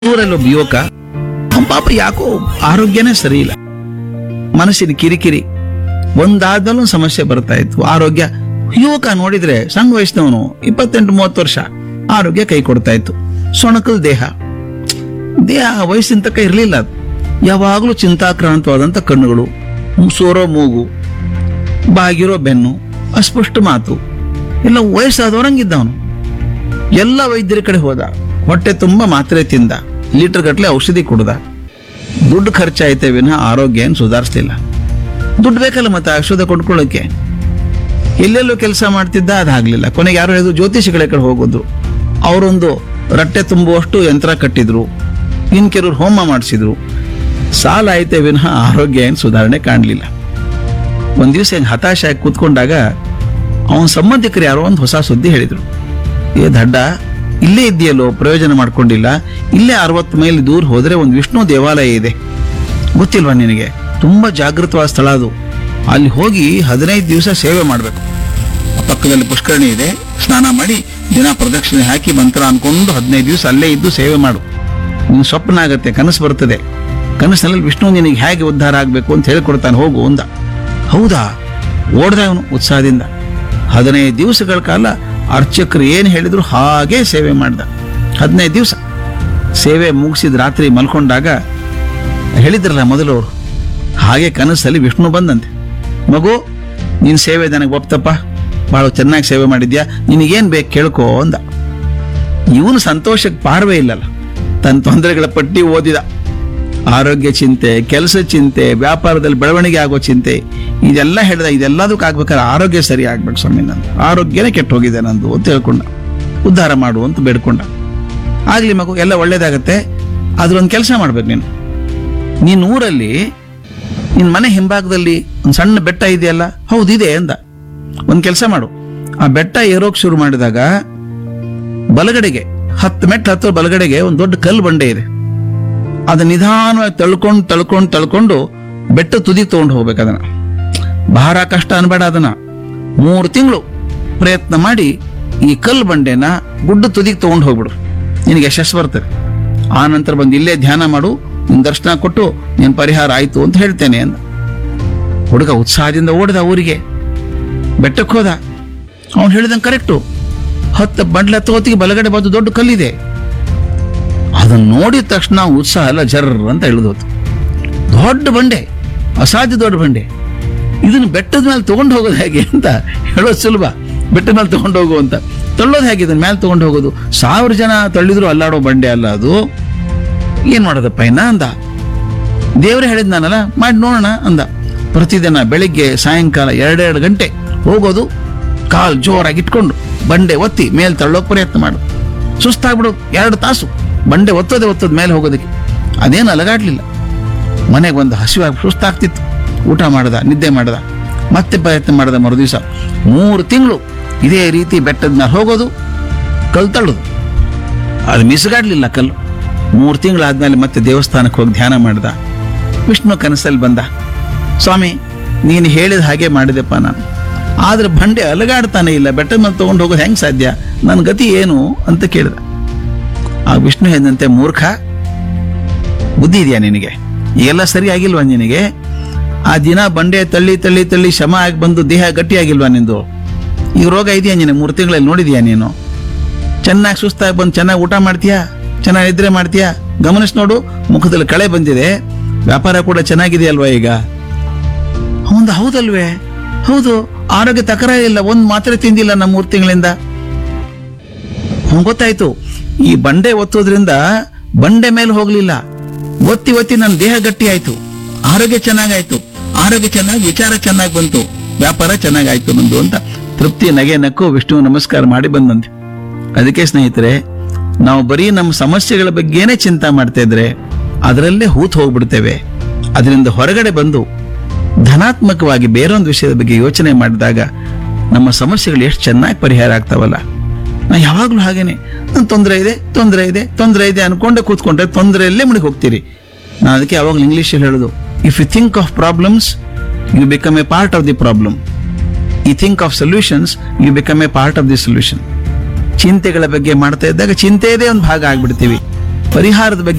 ಊರಲ್ಲಿ ಒಬ್ಬ ಯುವಕ ಅವ್ನ್ ಪಾಪ ಯಾಕೋ ಆರೋಗ್ಯನೇ ಸರಿ ಇಲ್ಲ ಮನಸ್ಸಿನ ಕಿರಿಕಿರಿ ಒಂದಾದ್ಮೇಲೆ ಒಂದು ಸಮಸ್ಯೆ ಬರ್ತಾ ಇತ್ತು ಆರೋಗ್ಯ ಯುವಕ ನೋಡಿದ್ರೆ ಸಣ್ಣ ವಯಸ್ಸಿನವನು ಇಪ್ಪತ್ತೆಂಟು ಮೂವತ್ತು ವರ್ಷ ಆರೋಗ್ಯ ಕೈ ಕೊಡ್ತಾ ಇತ್ತು ಸೊಣಕಲ್ ದೇಹ ದೇಹ ವಯಸ್ಸಿನ ತಕ್ಕ ಇರಲಿಲ್ಲ ಅದು ಯಾವಾಗಲೂ ಚಿಂತಾಕ್ರಾಂತವಾದಂಥ ಕಣ್ಣುಗಳು ಸೋರೋ ಮೂಗು ಬಾಗಿರೋ ಬೆನ್ನು ಅಸ್ಪಷ್ಟ ಮಾತು ಎಲ್ಲ ವಯಸ್ಸಾದವರಂಗಿದ್ದವನು ಎಲ್ಲ ವೈದ್ಯರ ಕಡೆ ಹೋದ ಹೊಟ್ಟೆ ತುಂಬ ಮಾತ್ರೆ ತಿಂದ ಲೀಟರ್ ಗಟ್ಟಲೆ ಔಷಧಿ ಕುಡ್ದ ದುಡ್ಡು ಖರ್ಚಾಯ್ತೆ ವಿನಃ ಆರೋಗ್ಯ ಏನು ಸುಧಾರಿಸ್ಲಿಲ್ಲ ದುಡ್ಡು ಬೇಕಲ್ಲ ಮತ್ತೆ ಔಷಧ ಕೊಂಡ್ಕೊಳ್ಳೋಕೆ ಎಲ್ಲೆಲ್ಲೋ ಕೆಲಸ ಮಾಡ್ತಿದ್ದ ಅದಾಗ್ಲಿಲ್ಲ ಕೊನೆಗೆ ಯಾರು ಹೇಳಿದ್ರು ಜ್ಯೋತಿಷಿಗಳ ಕಡೆ ಹೋಗೋದು ಅವರೊಂದು ರಟ್ಟೆ ತುಂಬುವಷ್ಟು ಯಂತ್ರ ಕಟ್ಟಿದ್ರು ಇನ್ ಕೆಲವ್ರು ಹೋಮ ಮಾಡಿಸಿದ್ರು ಸಾಲ ಐತೆ ವಿನಃ ಆರೋಗ್ಯ ಏನು ಸುಧಾರಣೆ ಕಾಣಲಿಲ್ಲ ಒಂದ್ ದಿವಸ ಹೆಂಗ್ ಹತಾಶ ಆಗಿ ಕೂತ್ಕೊಂಡಾಗ ಅವನ ಸಂಬಂಧಿಕರು ಯಾರೋ ಒಂದು ಹೊಸ ಸುದ್ದಿ ಹೇಳಿದ್ರು ಏ ದಡ್ಡ ಇಲ್ಲೇ ಇದೆಯಲ್ಲೋ ಪ್ರಯೋಜನ ಮಾಡ್ಕೊಂಡಿಲ್ಲ ಇಲ್ಲೇ ಅರವತ್ತು ಮೈಲ್ ದೂರ ಹೋದ್ರೆ ಒಂದು ವಿಷ್ಣು ದೇವಾಲಯ ಇದೆ ಗೊತ್ತಿಲ್ವಾ ನಿನಗೆ ತುಂಬಾ ಜಾಗೃತವಾದ ಸ್ಥಳ ಅದು ಅಲ್ಲಿ ಹೋಗಿ ಹದಿನೈದು ದಿವಸ ಸೇವೆ ಮಾಡಬೇಕು ಪಕ್ಕದಲ್ಲಿ ಪುಷ್ಕರಣಿ ಇದೆ ಸ್ನಾನ ಮಾಡಿ ದಿನ ಪ್ರದಕ್ಷಿಣೆ ಹಾಕಿ ಮಂತ್ರ ಅನ್ಕೊಂಡು ಹದಿನೈದು ದಿವಸ ಅಲ್ಲೇ ಇದ್ದು ಸೇವೆ ಮಾಡು ನಿನ್ ಸ್ವಪ್ನ ಆಗತ್ತೆ ಕನಸು ಬರ್ತದೆ ಕನಸಿನಲ್ಲಿ ವಿಷ್ಣು ನಿನಗೆ ಹೇಗೆ ಉದ್ಧಾರ ಆಗಬೇಕು ಅಂತ ಹೇಳ್ಕೊಡ್ತಾನೆ ಹೋಗು ಅಂದ ಹೌದಾ ಓಡ್ದ ಅವನು ಉತ್ಸಾಹದಿಂದ ಹದಿನೈದು ದಿವಸಗಳ ಕಾಲ ಅರ್ಚಕರು ಏನು ಹೇಳಿದ್ರು ಹಾಗೆ ಸೇವೆ ಮಾಡ್ದ ಹದಿನೈದು ದಿವಸ ಸೇವೆ ಮುಗಿಸಿದ ರಾತ್ರಿ ಮಲ್ಕೊಂಡಾಗ ಹೇಳಿದ್ರಲ್ಲ ಮೊದಲು ಅವರು ಹಾಗೆ ಕನಸಲ್ಲಿ ವಿಷ್ಣು ಬಂದಂತೆ ಮಗು ನಿನ್ ಸೇವೆ ನನಗೆ ಒಪ್ತಪ್ಪ ಬಹಳ ಚೆನ್ನಾಗಿ ಸೇವೆ ಮಾಡಿದ್ಯಾ ನಿನಗೇನ್ ಬೇಕು ಕೇಳ್ಕೋ ಅಂದ ಇವನು ಸಂತೋಷಕ್ಕೆ ಪಾರವೇ ಇಲ್ಲಲ್ಲ ತನ್ನ ತೊಂದರೆಗಳ ಪಟ್ಟಿ ಓದಿದ ಆರೋಗ್ಯ ಚಿಂತೆ ಕೆಲಸ ಚಿಂತೆ ವ್ಯಾಪಾರದಲ್ಲಿ ಬೆಳವಣಿಗೆ ಆಗೋ ಚಿಂತೆ ಇದೆಲ್ಲ ಹೇಳಿದ ಇದೆಲ್ಲದಕ್ಕೆ ಆಗ್ಬೇಕಾದ್ರೆ ಆರೋಗ್ಯ ಸರಿ ಆಗ್ಬೇಕು ಸ್ವಾಮಿ ನಂದು ಆರೋಗ್ಯನೇ ಕೆಟ್ಟು ಹೋಗಿದೆ ನಂದು ಅಂತ ಹೇಳ್ಕೊಂಡ ಉದ್ಧಾರ ಮಾಡು ಅಂತ ಬೇಡ್ಕೊಂಡ ಆಗ್ಲಿ ಮಗು ಎಲ್ಲ ಒಳ್ಳೇದಾಗತ್ತೆ ಅದ್ರೊಂದು ಕೆಲಸ ಮಾಡ್ಬೇಕು ನೀನು ನೀನ್ ಊರಲ್ಲಿ ನಿನ್ ಮನೆ ಹಿಂಭಾಗದಲ್ಲಿ ಒಂದು ಸಣ್ಣ ಬೆಟ್ಟ ಇದೆಯಲ್ಲ ಹೌದು ಇದೆ ಅಂದ ಒಂದ್ ಕೆಲಸ ಮಾಡು ಆ ಬೆಟ್ಟ ಏರೋಕ್ ಶುರು ಮಾಡಿದಾಗ ಬಲಗಡೆಗೆ ಹತ್ತು ಮೆಟ್ಟ ಹತ್ತು ಬಲಗಡೆಗೆ ಒಂದು ದೊಡ್ಡ ಕಲ್ಲು ಬಂಡೆ ಇದೆ ಅದನ್ನ ನಿಧಾನವಾಗಿ ತಳ್ಕೊಂಡು ತಳ್ಕೊಂಡು ತಳ್ಕೊಂಡು ಬೆಟ್ಟ ತುದಿ ತಗೊಂಡು ಹೋಗ್ಬೇಕು ಅದನ್ನ ಭಾರ ಕಷ್ಟ ಅನ್ಬೇಡ ಅದನ್ನ ಮೂರು ತಿಂಗಳು ಪ್ರಯತ್ನ ಮಾಡಿ ಈ ಕಲ್ಲು ಬಂಡೆನ ಗುಡ್ಡ ತುದಿಗೆ ತಗೊಂಡು ಹೋಗ್ಬಿಡು ನಿನಗೆ ಯಶಸ್ಸು ಬರ್ತದೆ ಆ ನಂತರ ಬಂದು ಇಲ್ಲೇ ಧ್ಯಾನ ಮಾಡು ನಿನ್ ದರ್ಶನ ಕೊಟ್ಟು ನಿನ್ ಪರಿಹಾರ ಆಯ್ತು ಅಂತ ಹೇಳ್ತೇನೆ ಅಂದ ಹುಡುಗ ಉತ್ಸಾಹದಿಂದ ಓಡಿದ ಊರಿಗೆ ಬೆಟ್ಟಕ್ಕೆ ಹೋದ ಅವನು ಹೇಳಿದಂಗೆ ಕರೆಕ್ಟು ಹತ್ತು ಬಂಡ್ಲ ತೋತಿಗೆ ಬಲಗಡೆ ಬಂದು ದೊಡ್ಡ ಕಲ್ಲಿದೆ ಅದನ್ನ ನೋಡಿದ ತಕ್ಷಣ ಉತ್ಸಾಹ ಎಲ್ಲ ಜರ್ರ ಅಂತ ಇಳಿದೋತು ದೊಡ್ಡ ಬಂಡೆ ಅಸಾಧ್ಯ ದೊಡ್ಡ ಬಂಡೆ ಇದನ್ನ ಬೆಟ್ಟದ ಮೇಲೆ ತಗೊಂಡು ಹೋಗೋದು ಹೇಗೆ ಅಂತ ಹೇಳೋದು ಸುಲಭ ಬೆಟ್ಟದ ಮೇಲೆ ತಗೊಂಡು ಹೋಗು ಅಂತ ತಳ್ಳೋದು ಹೇಗೆ ಇದನ್ನ ಮೇಲೆ ತಗೊಂಡು ಹೋಗೋದು ಸಾವಿರ ಜನ ತಳ್ಳಿದ್ರು ಅಲ್ಲಾಡೋ ಬಂಡೆ ಅಲ್ಲ ಅದು ಏನ್ ಮಾಡೋದಪ್ಪ ಇನ್ನ ಅಂದ ದೇವ್ರೆ ಹೇಳಿದ್ನಾನಲ್ಲ ಮಾಡಿ ನೋಡೋಣ ಅಂದ ಪ್ರತಿದಿನ ಬೆಳಿಗ್ಗೆ ಸಾಯಂಕಾಲ ಎರಡೆರಡು ಗಂಟೆ ಹೋಗೋದು ಕಾಲ್ ಜೋರಾಗಿ ಇಟ್ಕೊಂಡು ಬಂಡೆ ಒತ್ತಿ ಮೇಲ್ ತಳ್ಳೋಕ್ ಪ್ರಯತ್ನ ಮಾಡು ಸುಸ್ತಾಗ್ಬಿಡು ಎರಡು ತಾಸು ಬಂಡೆ ಒತ್ತೋದೆ ಒತ್ತೋದ್ ಮೇಲೆ ಹೋಗೋದಕ್ಕೆ ಅದೇನು ಅಲಗಾಡ್ಲಿಲ್ಲ ಮನೆಗೆ ಒಂದು ಹಸಿವಾಗಿ ಸುಸ್ತಾಗ್ತಿತ್ತು ಊಟ ಮಾಡ್ದ ನಿದ್ದೆ ಮಾಡ್ದ ಮತ್ತೆ ಪ್ರಯತ್ನ ಮಾಡ್ದ ಮರುದಿವಸ ಮೂರು ತಿಂಗಳು ಇದೇ ರೀತಿ ಬೆಟ್ಟದ ಮೇಲೆ ಹೋಗೋದು ಕಲ್ ತಳ್ಳೋದು ಅದು ಮಿಸುಗಾಡ್ಲಿಲ್ಲ ಕಲ್ಲು ಮೂರು ತಿಂಗಳಾದ್ಮೇಲೆ ಮತ್ತೆ ದೇವಸ್ಥಾನಕ್ಕೆ ಹೋಗಿ ಧ್ಯಾನ ಮಾಡ್ದ ವಿಷ್ಣು ಕನಸಲ್ಲಿ ಬಂದ ಸ್ವಾಮಿ ನೀನು ಹೇಳಿದ ಹಾಗೆ ಮಾಡಿದೆಪ್ಪ ನಾನು ಆದ್ರೆ ಬಂಡೆ ಅಲಗಾಡ್ತಾನೆ ಇಲ್ಲ ಬೆಟ್ಟದ ಮೇಲೆ ತಗೊಂಡು ಹೋಗೋದು ಹೆಂಗ್ ಸಾಧ್ಯ ನನ್ನ ಗತಿ ಏನು ಅಂತ ಕೇಳಿದ ಆ ವಿಷ್ಣು ಹೇಳಿದಂತೆ ಮೂರ್ಖ ಬುದ್ಧಿ ಇದೆಯಾ ನಿನಗೆ ಎಲ್ಲ ಸರಿ ಆಗಿಲ್ವಾ ನಿನಗೆ ಆ ದಿನ ಬಂಡೆ ತಳ್ಳಿ ತಳ್ಳಿ ತಳ್ಳಿ ಶಮ ಆಗಿ ಬಂದು ದೇಹ ಗಟ್ಟಿಯಾಗಿಲ್ವಾ ನಿಂದು ಈಗ ರೋಗ ಇದೆಯಾ ನೀನು ಮೂರು ತಿಂಗಳಲ್ಲಿ ನೋಡಿದ್ಯಾ ನೀನು ಚೆನ್ನಾಗಿ ಸುಸ್ತಾಗಿ ಬಂದು ಚೆನ್ನಾಗಿ ಊಟ ಮಾಡ್ತೀಯಾ ಚೆನ್ನಾಗಿ ನಿದ್ರೆ ಮಾಡ್ತೀಯಾ ಗಮನಿಸ್ ನೋಡು ಮುಖದಲ್ಲಿ ಕಳೆ ಬಂದಿದೆ ವ್ಯಾಪಾರ ಕೂಡ ಚೆನ್ನಾಗಿದೆ ಅಲ್ವಾ ಈಗ ಹೌದು ಹೌದಲ್ವೇ ಹೌದು ಆರೋಗ್ಯ ತಕರಾರಿಲ್ಲ ಒಂದ್ ಮಾತ್ರೆ ತಿಂದಿಲ್ಲ ನಮ್ಮ ಮೂರು ತಿಂಗಳಿಂದ ಅವ್ನ್ ಗೊತ್ತಾಯ್ತು ಈ ಬಂಡೆ ಒತ್ತೋದ್ರಿಂದ ಬಂಡೆ ಮೇಲೆ ಹೋಗ್ಲಿಲ್ಲ ಒತ್ತಿ ಒತ್ತಿ ನನ್ನ ದೇಹ ಗಟ್ಟಿ ಆಯ್ತು ಆರೋಗ್ಯ ಚೆನ್ನಾಗಾಯ್ತು ಆರೋಗ್ಯ ಚೆನ್ನಾಗಿ ವಿಚಾರ ಚೆನ್ನಾಗಿ ಬಂತು ವ್ಯಾಪಾರ ಚೆನ್ನಾಗಾಯ್ತು ನಂದು ಅಂತ ತೃಪ್ತಿ ನಗೆ ನಕ್ಕು ವಿಷ್ಣು ನಮಸ್ಕಾರ ಮಾಡಿ ಬಂದಂತೆ ಅದಕ್ಕೆ ಸ್ನೇಹಿತರೆ ನಾವು ಬರೀ ನಮ್ಮ ಸಮಸ್ಯೆಗಳ ಬಗ್ಗೆನೇ ಚಿಂತೆ ಮಾಡ್ತಾ ಇದ್ರೆ ಅದರಲ್ಲೇ ಹೂತ್ ಹೋಗ್ಬಿಡ್ತೇವೆ ಅದರಿಂದ ಹೊರಗಡೆ ಬಂದು ಧನಾತ್ಮಕವಾಗಿ ಬೇರೊಂದು ವಿಷಯದ ಬಗ್ಗೆ ಯೋಚನೆ ಮಾಡಿದಾಗ ನಮ್ಮ ಸಮಸ್ಯೆಗಳು ಎಷ್ಟು ಚೆನ್ನಾಗಿ ಪರಿಹಾರ ಆಗ್ತಾವಲ್ಲ ನಾ ಯಾವಾಗ್ಲೂ ಹಾಗೇನೆ ನನ್ ತೊಂದರೆ ಇದೆ ತೊಂದರೆ ಇದೆ ತೊಂದರೆ ಇದೆ ಅನ್ಕೊಂಡೆ ಕೂತ್ಕೊಂಡ್ರೆ ತೊಂದರೆಯಲ್ಲೇ ಮುಳುಗಿ ಹೋಗ್ತೀರಿ ನಾನು ಅದಕ್ಕೆ ಯಾವಾಗಲೂ ಇಂಗ್ಲೀಷಲ್ಲಿ ಹೇಳೋದು if you think of problems you become a part of the problem ಈ think of solutions you become a part of the solution ಚಿಂತೆಗಳ ಬಗ್ಗೆ ಮಾಡ್ತಾ ಇದ್ದಾಗ ಚಿಂತೆಯದೇ ಒಂದು ಭಾಗ ಆಗ್ಬಿಡ್ತೀವಿ ಪರಿಹಾರದ ಬಗ್ಗೆ